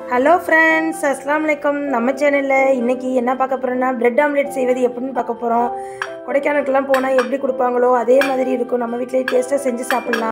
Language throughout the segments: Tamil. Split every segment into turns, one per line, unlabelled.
ஹலோ ஃப்ரெண்ட்ஸ் அஸ்லாம் வலைக்கம் நம்ம சேனலில் இன்றைக்கி என்ன பார்க்க போகிறோன்னா பிரெட் ஆம்லெட் செய்வது எப்படின்னு பார்க்க போகிறோம் கொடைக்கானலுக்குலாம் போனால் எப்படி கொடுப்பாங்களோ அதே மாதிரி இருக்கும் நம்ம வீட்டிலேயே டேஸ்ட்டாக செஞ்சு சாப்பிட்லாம்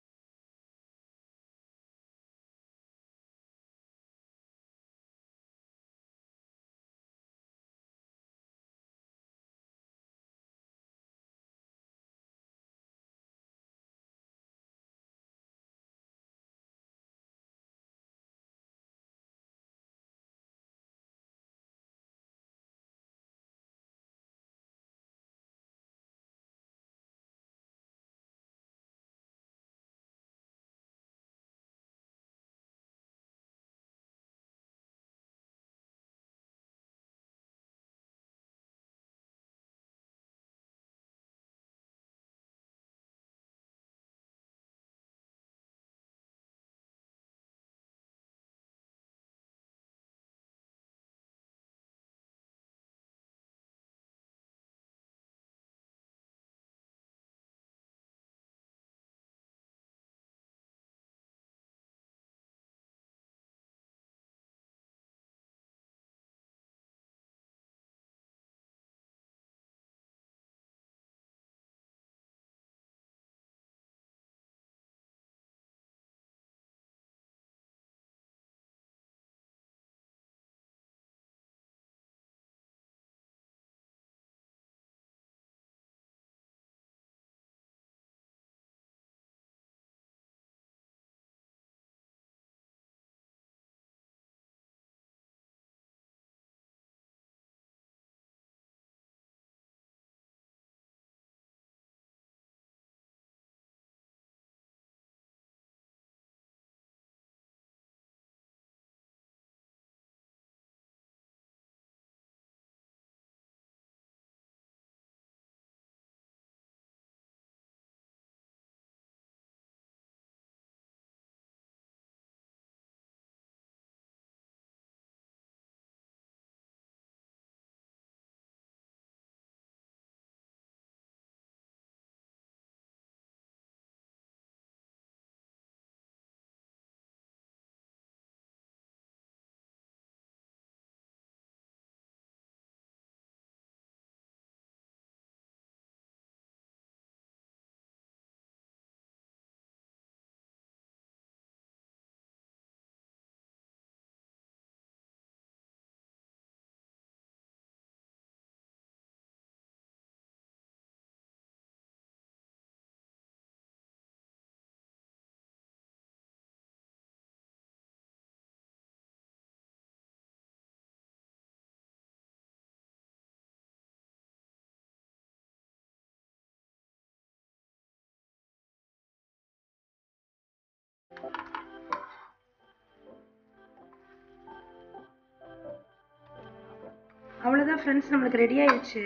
அவ்வளோதான் ஃப்ரெண்ட்ஸ் நம்மளுக்கு ரெடி ஆயிடுச்சு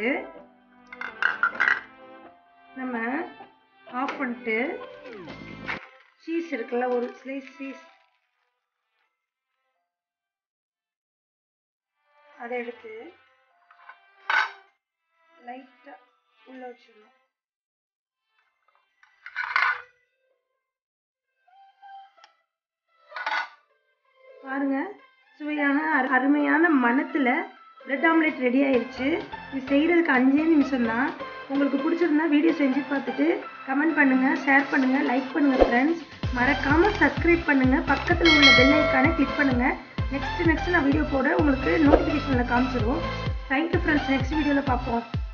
நம்ம ஆஃப் பண்ணிட்டு சீஸ் இருக்குல்ல ஒரு ஸ்லைஸ் சீஸ் அதை எடுத்து லைட்டாக உள்ள வச்சிடணும் பாருங்க சுவையான அரு- அருமையான மணத்தில் பிரெட் ஆம்லெட் ரெடி ஆயிடுச்சு இது செய்கிறதுக்கு அஞ்சே நிமிஷம் தான் உங்களுக்கு பிடிச்சிருந்தா வீடியோ செஞ்சு பார்த்துட்டு கமெண்ட் பண்ணுங்கள் ஷேர் பண்ணுங்கள் லைக் பண்ணுங்கள் ஃப்ரெண்ட்ஸ் மறக்காமல் சப்ஸ்கிரைப் பண்ணுங்கள் பக்கத்தில் உள்ள பெல் ஐக்கானை கிளிக் பண்ணுங்கள் நெக்ஸ்ட் நெக்ஸ்ட் நான் வீடியோ போட உங்களுக்கு நோட்டிஃபிகேஷனில் காமிச்சிடும் தேங்க்யூ ஃப்ரெண்ட்ஸ் நெக்ஸ்ட் வீடியோவில் பார்ப்போம்